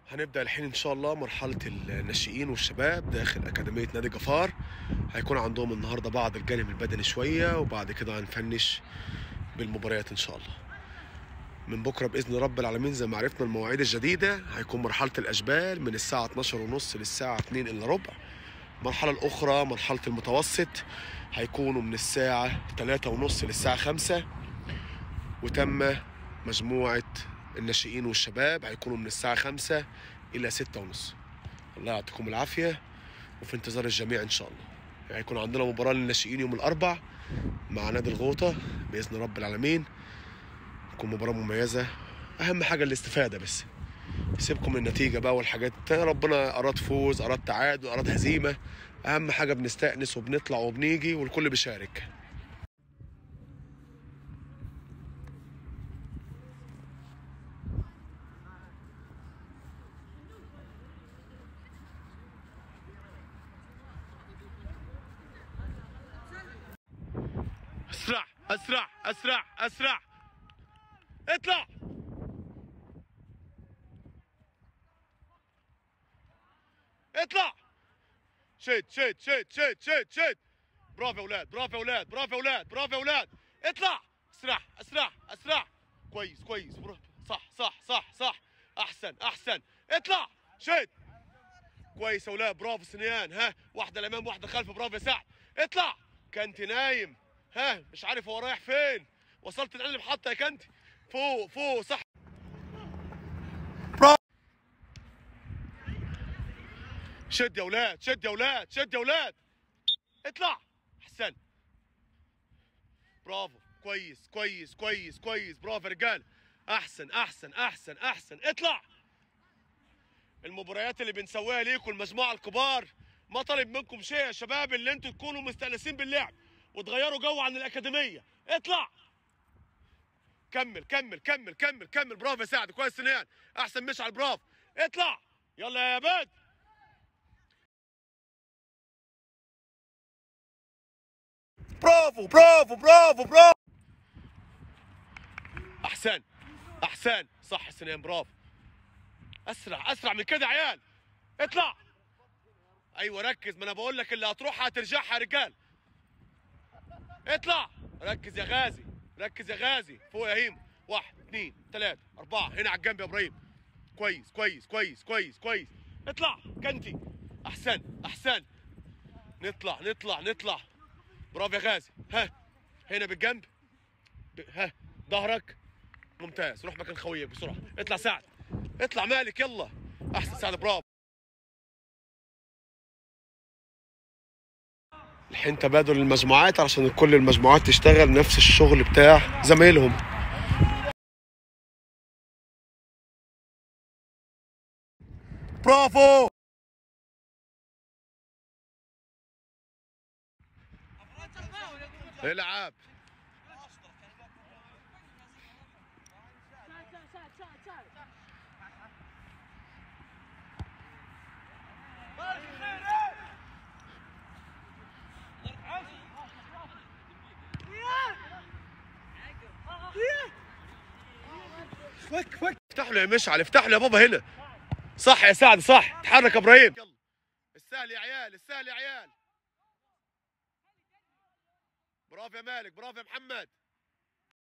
هنبدأ الحين إن شاء الله مرحلة الناشئين والشباب داخل أكاديمية نادي جفار هيكون عندهم النهاردة بعض الجانب البدني شوية وبعد كده هنفنش بالمباريات إن شاء الله من بكرة بإذن رب العالمين زي ما عرفنا المواعيد الجديدة هيكون مرحلة الأشبال من الساعة 12 ونص للساعة 2 إلا ربع المرحلة الأخرى مرحلة المتوسط هيكونوا من الساعة 3 ونص للساعة 5 وتم مجموعة الناشئين والشباب هيكونوا من الساعة 5 إلى 6 ونص الله يعطيكم العافية وفي انتظار الجميع إن شاء الله هيكون عندنا مباراة للناشئين يوم الأربع مع نادي الغوطة بإذن رب العالمين تكون مباراة مميزة أهم حاجة الاستفادة بس سيبكم من النتيجة بقى والحاجات التانية ربنا أراد فوز أراد تعادل أراد هزيمة أهم حاجة بنستأنس وبنطلع وبنيجي والكل بيشارك اسرع اسرع اسرع اسرع اطلع اطلع شد شد شد شد شد شد برافو يا اولاد برافو يا اولاد برافو يا اولاد برافو يا اولاد اطلع اسرع اسرع اسرع كويس كويس برافو صح صح صح صح احسن احسن اطلع شد كويس يا اولاد برافو سنيان ها واحده الامام واحده خلف برافو يا سعد اطلع كنت نايم ها مش عارف هو رايح فين وصلت العين المحطه يا كنتي فوق فوق صح برافو شد يا اولاد شد يا اولاد شد يا اولاد اطلع احسن برافو كويس كويس كويس كويس برافو يا رجال احسن احسن احسن احسن اطلع المباريات اللي بنسويها ليكم المجموعه الكبار ما طالب منكم شيء يا شباب اللي انتوا تكونوا مستانسين باللعب وتغيروا جو عن الاكاديميه اطلع كمل كمل كمل كمل كمل برافو يا سعد كويس سنيان احسن مشعل برافو اطلع يلا يا باد برافو برافو برافو برافو احسن احسن صح سنين برافو اسرع اسرع من كده يا عيال اطلع ايوه ركز ما انا بقول لك اللي هتروحها هترجعها يا رجال اطلع ركز يا غازي ركز يا غازي فوق يا هيم واحد اثنين ثلاثة أربعة هنا على الجنب يا إبراهيم كويس كويس كويس كويس كويس اطلع كنتي أحسن أحسن نطلع نطلع نطلع برافو يا غازي ها هنا بالجنب ب... ها ظهرك ممتاز روح مكان خويك بسرعة اطلع سعد اطلع مالك يلا أحسن سعد برافو الحين تبادل المجموعات علشان كل المجموعات تشتغل نفس الشغل بتاع زمايلهم برافو العب فك فك افتح له يا مشعل افتح له يا بابا هنا صح يا سعد صح تحرك يا ابراهيم يلا السهل يا عيال السهل يا عيال برافو يا مالك برافو يا محمد